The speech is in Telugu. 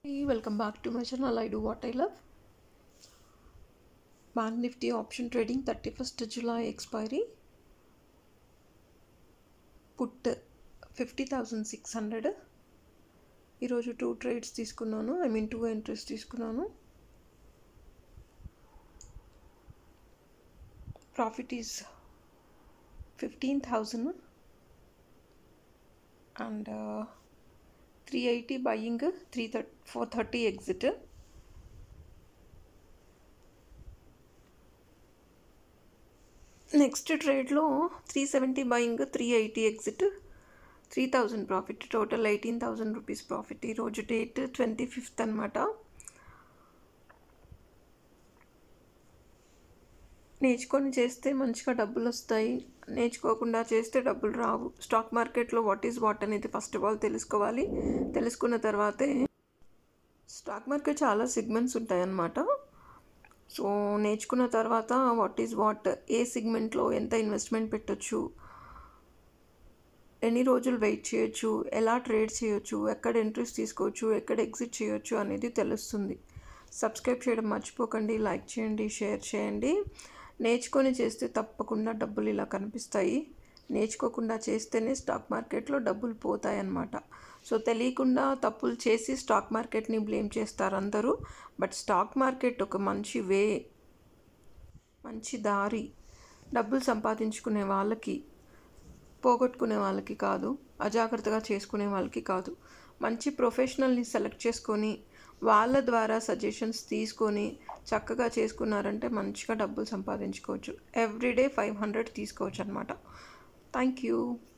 Hey, welcome back to my channel. I do what I love. Bank Nifty option trading 31st July expiry. Put fifty thousand six hundred ఈరోజు టూ ట్రేడ్స్ తీసుకున్నాను ఐ మీన్ టూ ఎంట్రీస్ తీసుకున్నాను profit is fifteen thousand and three eighty buying three thirty four thirty exit next ట్రేడ్లో three seventy buying three eighty exit three thousand profit total eighteen thousand rupees profit ఈరోజు డేట్ ట్వంటీ ఫిఫ్త్ అనమాట నేర్చుకొని చేస్తే మంచిగా డబ్బులు వస్తాయి నేర్చుకోకుండా చేస్తే డబ్బులు రావు స్టాక్ మార్కెట్లో వాట్ ఈజ్ వాట్ అనేది ఫస్ట్ ఆఫ్ ఆల్ తెలుసుకోవాలి తెలుసుకున్న తర్వాతే స్టాక్ మార్కెట్ చాలా సిగ్మెంట్స్ ఉంటాయన్నమాట సో నేర్చుకున్న తర్వాత వాట్ ఈజ్ వాట్ ఏ సిగ్మెంట్లో ఎంత ఇన్వెస్ట్మెంట్ పెట్టొచ్చు ఎన్ని రోజులు వెయిట్ చేయొచ్చు ఎలా ట్రేడ్ చేయొచ్చు ఎక్కడ ఎంట్రీస్ తీసుకోవచ్చు ఎక్కడ ఎగ్జిట్ చేయొచ్చు అనేది తెలుస్తుంది సబ్స్క్రైబ్ చేయడం మర్చిపోకండి లైక్ చేయండి షేర్ చేయండి నేర్చుకొని చేస్తే తప్పకుండా డబ్బులు ఇలా కనిపిస్తాయి నేర్చుకోకుండా చేస్తేనే స్టాక్ మార్కెట్లో డబ్బులు పోతాయి అన్నమాట సో తెలియకుండా తప్పులు చేసి స్టాక్ మార్కెట్ని బ్లేమ్ చేస్తారు అందరూ బట్ స్టాక్ మార్కెట్ ఒక మంచి వే మంచి దారి డబ్బులు సంపాదించుకునే వాళ్ళకి పోగొట్టుకునే వాళ్ళకి కాదు అజాగ్రత్తగా చేసుకునే వాళ్ళకి కాదు మంచి ప్రొఫెషనల్ని సెలెక్ట్ చేసుకొని వాళ్ళ ద్వారా సజెషన్స్ తీసుకొని చక్కగా చేసుకున్నారంటే మంచిగా డబ్బులు సంపాదించుకోవచ్చు ఎవ్రీడే ఫైవ్ హండ్రెడ్ తీసుకోవచ్చు అనమాట థ్యాంక్ యూ